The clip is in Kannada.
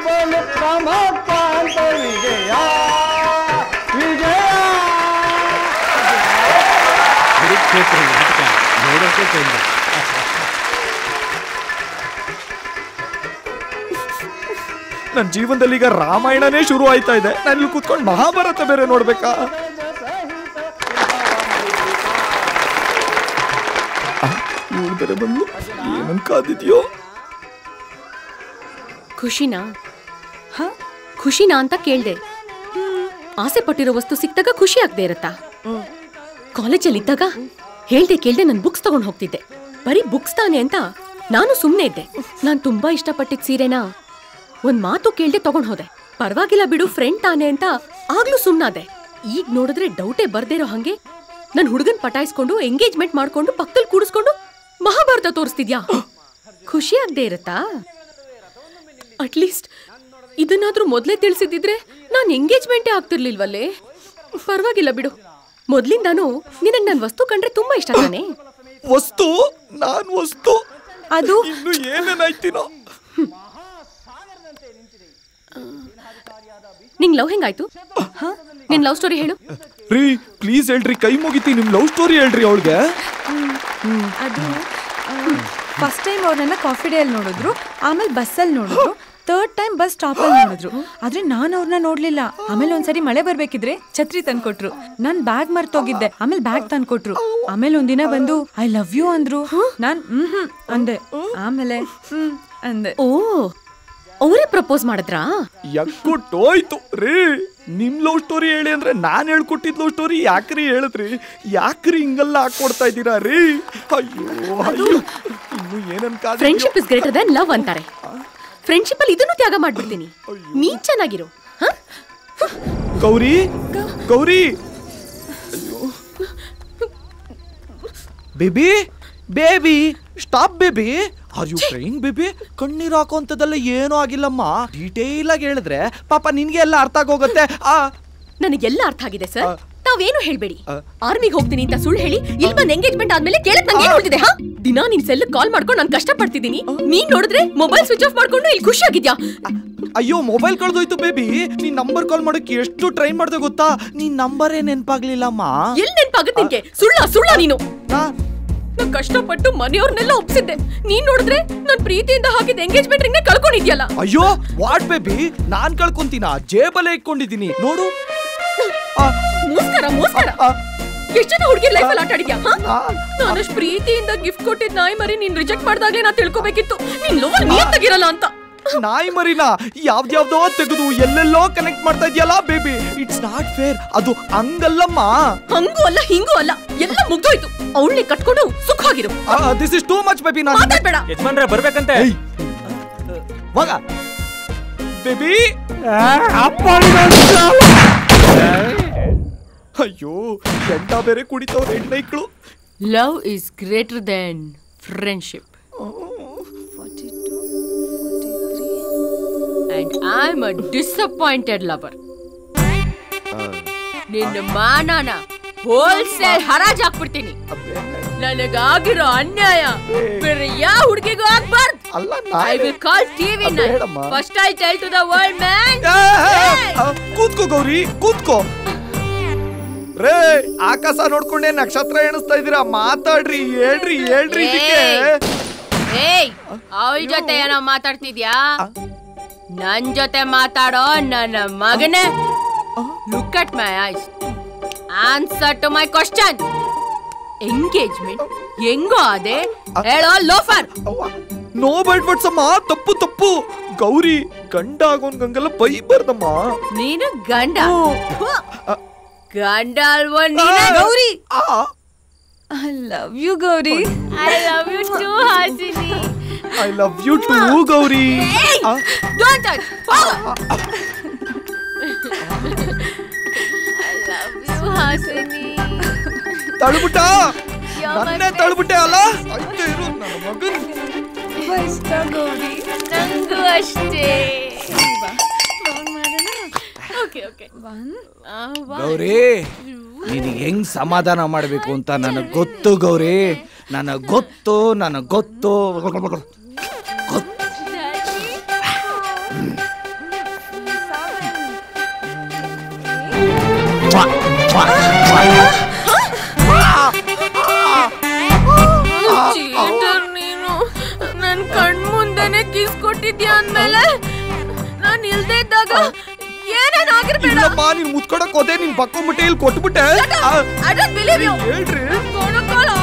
ರಮಾಕಾಂತ ವಿಜಯ ವಿಜಯ ಕುರುಕ್ಷೇತ್ರ ನಾಟಕ ನೋಡೋಕೆ ಚಂದ ನನ್ನ ಜೀವನದಲ್ಲಿ ಈಗ ರಾಮಾಯಣನೇ ಶುರು ಆಯ್ತಾ ಇದೆ ನಾನು ಇಲ್ಲಿ ಕೂತ್ಕೊಂಡು ಮಹಾಭಾರತ ಬೇರೆ ನೋಡ್ಬೇಕಾ ಇವಳು ಬೇರೆ ಬಂದು ಏನನ್ ಕಾದಿದ್ಯೋ ಖುಷಿನಾ ಹ ಖುಷಿನಾ ಅಂತ ಕೇಳ್ದೆ ಆಸೆ ಪಟ್ಟಿರೋ ವಸ್ತು ಸಿಕ್ತಾಗ ಖುಷಿ ಆಗದೆ ಇರತ್ತಾ ಕಾಲೇಜಲ್ಲಿ ಇದ್ದಾಗ ಹೇಳ್ದೆ ಕೇಳ್ದೆ ನಾನು ಬುಕ್ಸ್ ತಗೊಂಡ್ ಹೋಗ್ತಿದ್ದೆ ಬರೀ ಬುಕ್ಸ್ ತಾನೆ ಅಂತ ನಾನು ಸುಮ್ಮನೆ ಇದ್ದೆ ನಾನು ತುಂಬಾ ಇಷ್ಟಪಟ್ಟಿದ್ ಸೀರೆನ ಒಂದ್ ಮಾತು ಕೇಳ್ದೆ ತಗೊಂಡ್ ಹೋದೆ ಪರವಾಗಿಲ್ಲ ಬಿಡು ಫ್ರೆಂಡ್ ತಾನೆ ಅಂತ ಆಗ್ಲೂ ಸುಮ್ನಾದೆ ಈಗ ನೋಡಿದ್ರೆ ಡೌಟೇ ಬರ್ದಿರೋ ಹಂಗೆ ನನ್ ಹುಡುಗನ್ ಪಟಾಯಿಸ್ಕೊಂಡು ಎಂಗೇಜ್ಮೆಂಟ್ ಮಾಡ್ಕೊಂಡು ಪಕ್ಕದಲ್ಲಿ ಕೂಡಿಸ್ಕೊಂಡು ಮಹಾಭಾರತ ತೋರಿಸ್ತಿದ್ಯಾ ಖುಷಿ ಆಗದೆ ಇರತ್ತಾ ಅಟ್ಲೀಸ್ಟ್ ಇದನ್ನಾದ್ರೂ ಮೊದಲೇ ತಿಳಿಸಿದಿದ್ರೆ ನಾನು ಎಂಗೇಜ್ಮೆಂಟೇ ಆಗ್ತಿರ್ಲಿಲ್ವಲ್ಲೇ ಪರವಾಗಿಲ್ಲ ಬಿಡು ಮೊದ್ಲಿಂದಾನು ನಿನಗ್ ನನ್ ವಸ್ತು ಕಂಡ್ರೆ ತುಂಬಾ ಇಷ್ಟ ತಾನೆ ವಸ್ತು ನಾನ್ ವಸ್ತು ಅದು ಇನ್ನು ಏನೇನಾಯ್ತಿನೋ ನಿಂಗ್ ಲವ್ ಹೆಂಗಾಯ್ತು ನಿನ್ ಲವ್ ಸ್ಟೋರಿ ಹೇಳು ರೀ ಪ್ಲೀಸ್ ಹೇಳ್ರಿ ಕೈ ಮುಗಿತಿ ನಿಮ್ ಲವ್ ಸ್ಟೋರಿ ಹೇಳ್ರಿ ಅವಳಿಗೆ ಅದು ಫಸ್ಟ್ ಟೈಮ್ ಅವ್ರನ್ನೆಲ್ಲ ಕಾಫಿ ಡೇಯಲ್ಲಿ ನೋಡಿದ್ರು ಆಮೇಲೆ ಬಸ್ಸಲ್ಲಿ ನೋಡಿದ್ರು ಥರ್ಡ್ ಟೈಮ್ ಬಸ್ ಸ್ಟಾಪಲ್ಲಿ ನೋಡಿದ್ರು ಆದ್ರೆ ನಾನು ಅವ್ರನ್ನ ನೋಡ್ಲಿಲ್ಲ ಆಮೇಲೆ ಒಂದ್ಸರಿ ಮಳೆ ಬರ್ಬೇಕಿದ್ರೆ ಛತ್ರಿ ತಂದ್ಕೊಟ್ರು ನಾನ್ ಬ್ಯಾಗ್ ಮರ್ತೋಗಿದ್ದೆ ಆಮೇಲೆ ಬ್ಯಾಗ್ ತಂದ್ಕೊಟ್ರು ಆಮೇಲೆ ಒಂದಿನ ಬಂದು ಐ ಲವ್ ಯು ಅಂದ್ರು ನಾನ್ ಹ್ಮ್ ಹ್ಮ್ ಅಂದೆ ಆಮೇಲೆ ಹ್ಮ್ ಅಂದೆ ಓ ಅವರೇ ಪ್ರಪೋಸ್ ಮಾಡಿದ್ರಾ ಯಕ್ಕುಟ್ಟೋಯ್ತು ರೀ ನಿಮ್ ಲವ್ ಸ್ಟೋರಿ ಹೇಳಿ ಅಂದ್ರೆ ನಾನ್ ಹೇಳ್ಕೊಟ್ಟಿದ್ ಲವ್ ಸ್ಟೋರಿ ಯಾಕ್ರಿ ಹೇಳಿದ್ರಿ ಯಾಕ್ರಿ ಹಿಂಗೆಲ್ಲ ಹಾಕೊಡ್ತಾ ಇದ್ದೀರಾ ರೀ ಅಯ್ಯೋ ಅಯ್ಯೋ ಇನ್ನು ಏನನ್ friendship is greater than love ಅಂತಾರೆ ಫ್ರೆಂಡ್ಶಿಪ್ ಅಲ್ಲಿ ಇದನ್ನು ತ್ಯಾಗ ಮಾಡ್ಬಿಡ್ತೀನಿ ನೀನ್ ಚೆನ್ನಾಗಿರು ಹ? Gauri Gauri baby baby stop baby are you trying baby ಕಣ್ಣೀರ್ ಹಾಕೋಂಥದ್ದೆಲ್ಲ ಏನೂ ಆಗಿಲ್ಲಮ್ಮ ಡೀಟೇಲ್ ಆಗಿ ಹೇಳಿದ್ರೆ ಪಾಪ ನಿನ್ಗೆ ಎಲ್ಲ ಅರ್ಥ ಆಗೋಗುತ್ತೆ ಆ ನನಗೆಲ್ಲ ಅರ್ಥ ಆಗಿದೆ ಸರ್ ತಾವೇನು ಹೇಳ್ಬೇಡಿ ಆರ್ಮಿಗೆ ಹೋಗ್ತೀನಿ ಅಂತ ಸುಳ್ಳು ಹೇಳಿ ಇಲ್ಲಿ ಬಂದ್ ಎಂಗೇಜ್ಮೆಂಟ್ ಆದ್ಮೇಲೆ ಕೇಳಕ್ ನಂಗೆ ಏನ್ ಉಳ್ದಿದೆ ಹಾ ದಿನಾ ನಿನ್ ಸೆಲ್ ಕಾಲ್ ಮಾಡ್ಕೊಂಡು ನಾನು ಕಷ್ಟ ಪಡ್ತಿದ್ದೀನಿ ನೀನ್ ನೋಡಿದ್ರೆ ಮೊಬೈಲ್ ಸ್ವಿಚ್ ಆಫ್ ಮಾಡ್ಕೊಂಡು ಇಲ್ಲಿ ಖುಷಿ ಆಗಿದ್ಯಾ ಅಯ್ಯೋ ಮೊಬೈಲ್ ಕಳ್ದೋಯ್ತು ಬೇಬಿ ನೀನ್ ನಂಬರ್ ಕಾಲ್ ಮಾಡಕ್ಕೆ ಎಷ್ಟು ಟ್ರೈ ಮಾಡ್ದೆ ಗೊತ್ತಾ ನೀನ್ ನಂಬರೇ ನೆನ್ಪಾಗ್ಲಿಲ್ಲಮ್ಮ ಎಲ್ ನೆನ್ಪಾಗತ್ತೆ ನಿನ್ಗೆ ಸುಳ್ಳ ಸುಳ್ಳ ನೀನು ನಾನ್ ಕಷ್ಟಪಟ್ಟು ಮನೆಯವ್ರನ್ನೆಲ್ಲ ಒಪ್ಸಿದ್ದೆ ನೀನ್ ನೋಡಿದ್ರೆ ನನ್ ಪ್ರೀತಿಯಿಂದ ಹಾಕಿದ ಎಂಗೇಜ್ಮೆಂಟ್ ರಿಂಗ್ ಕಳ್ಕೊಂಡಿದ್ಯಲ್ಲ ಅಯ್ಯೋ ವಾಟ್ ಬೇಬಿ ನಾನ್ ಕಳ್ಕೊಂತೀನ ಜೇಬಲ್ಲೇ ಇಟ್ಕೊಂಡಿದ್ದೀನಿ ನೋಡು ಮೋಸ್ಕರ ಮೋಸ್ಕರ ಎಷ್ಟ್ ಜನ ಹುಡುಗಿರ್ ಲೈಫ್ ಅಲ್ಲಿ ಆಟ ಆಡಿದ್ಯಾ ನಾನಷ್ಟು ಪ್ರೀತಿಯಿಂದ ಗಿಫ್ಟ್ ಕೊಟ್ಟಿದ್ ನಾಯಿ ಮರಿ ನೀನ್ ರಿಜೆಕ್ಟ್ ಮಾಡ್ದಾಗ್ಲೇ ನಾ ತಿಳ್ಕೊಬೇಕಿತ್ತು ನೀನ್ ಲೋ ನಿಯತ್ತಾಗಿರಲ್ಲ ಅಂತ ನಾಯಿ ಮರಿನ ಯಾವ್ದ್ಯಾವ್ದೋ ತೆಗೆದು ಎಲ್ಲೆಲ್ಲೋ ಕನೆಕ್ಟ್ ಮಾಡ್ತಾ ಇದೆಯಲ್ಲ ಬೇಬಿ ಇಟ್ಸ್ ನಾಟ್ ಫೇರ್ ಅದು ಹಂಗಲ್ಲಮ್ಮ ಹಂಗೂ ಅಲ್ಲ ಹಿಂಗೂ ಅಲ್ಲ ಎಲ್ಲ ಮುಗ್ದೋಯ್ತು ಅವಳನ್ನೇ ಕಟ್ಕೊಂಡು ಸುಖವಾಗಿರು this is too much baby ನಾನು ಮಾತಾಡ್ಬೇಡ ಯಜಮಾನ್ರೆ ಬರ್ಬೇಕಂತೆ ಮಗ ಬೇಬಿ ಅಯ್ಯೋ ಎಂಟ ಬೇರೆ ಕುಡಿತವ್ರೆ ಹೆಣ್ಣೈಕ್ಳು love is greater than friendship and I am a disappointed lover ನಿನ್ನ ಮಾನನ ಹೋಲ್ಸೇಲ್ ಹರಾಜ್ ಹಾಕ್ಬಿಡ್ತೀನಿ ನನಗಾಗಿರೋ ಅನ್ಯಾಯ ಬೇರೆ ಯಾವ ಹುಡುಗಿಗೂ ಆಗ್ಬಾರ್ದು ಐ ವಿಲ್ ಕಾಲ್ ಟಿವಿ ಬೇಡಮ್ಮ. First I tell to the world man ಕೂತ್ಕೋ ಗೌರಿ ಕೂತ್ಕೋ ರೇ ಆಕಾಶ ನೋಡ್ಕೊಂಡೆ ನಕ್ಷತ್ರ ಎಣಿಸ್ತಾ ಇದೀರಾ ಮಾತಾಡ್ರಿ ಹೇಳ್ರಿ ಹೇಳ್ರಿ ಇದಕ್ಕೆ ಏಯ್ ಅವಳ ಜೊತೆ ಏನೋ ಮಾತಾಡ್ತಿದ್ಯಾ ನನ್ ಜೊತೆ ಮಾತಾಡೋ ನನ್ನ ಮಗನೇ look at my eyes answer to my question engagement ಹೆಂಗೋ ಅದೇ ಹೇಳೋ ಲೋಫರ್ ನೋ ಬೈಟ್ ವರ್ಡ್ಸ್ ಅಮ್ಮ ತಪ್ಪು ತಪ್ಪು ಗೌರಿ ಗಂಡ ಆಗೋನ್ಗಂಗೆಲ್ಲ ಬೈಬಾರ್ದಮ್ಮ ನೀನು ಗಂಡ ಗಂಡ ಅಲ್ವೋ ನೀನು Gauri I love you Gauri I love you too Hasini I love you too Gauri ಆ, don't touch I love you Hasini ತಳ್ಬಿಟ್ಟ You're my ನನ್ನೇ ತಳ್ಬಿಟ್ಟೆ ಅಲ್ಲ ಅಯ್ಯೋ ಇರು ನನ್ನ ಮಗನ್ ಇಷ್ಟ ಗೌರಿ ನಂಗೂ ಅಷ್ಟೇ ಓಕೆ ಓಕೆ ಗೌರಿ ನಿನಗೆ ಹೆಂಗ್ ಸಮಾಧಾನ ಮಾಡಬೇಕು ಅಂತ ನನಗೆ ಗೊತ್ತು ಗೌರಿ ನನಗೆ ಗೊತ್ತು ನನಗೆ ಗೊತ್ತು ಚೀಟರ್ ನೀನು ನನ್ ಕಣ್ ಮುಂದೆನೆ ಕಿಸ್ ಕೊಟ್ಟಿದ್ಯಾ ಅಂದ್ಮೇಲೆ ನಾನ್ ಇಲ್ದೇ ಇದ್ದಾಗ ಏನೇನ್ ಆಗಿರ್ಬೇಡ ಇಲ್ಲಪ್ಪ ನೀನ್ ಮುತ್ಕೊಡಕ್ ಹೋದೆ ನೀನ್ ಬಕ್ಕೊಂಬಿಟ್ಟೆ ಇಲ್ಲಿ ಕೊಟ್ಬಿಟ್ಟೆ ಆ, I don't believe you. ಹೇಳ್ರಿ Gonna call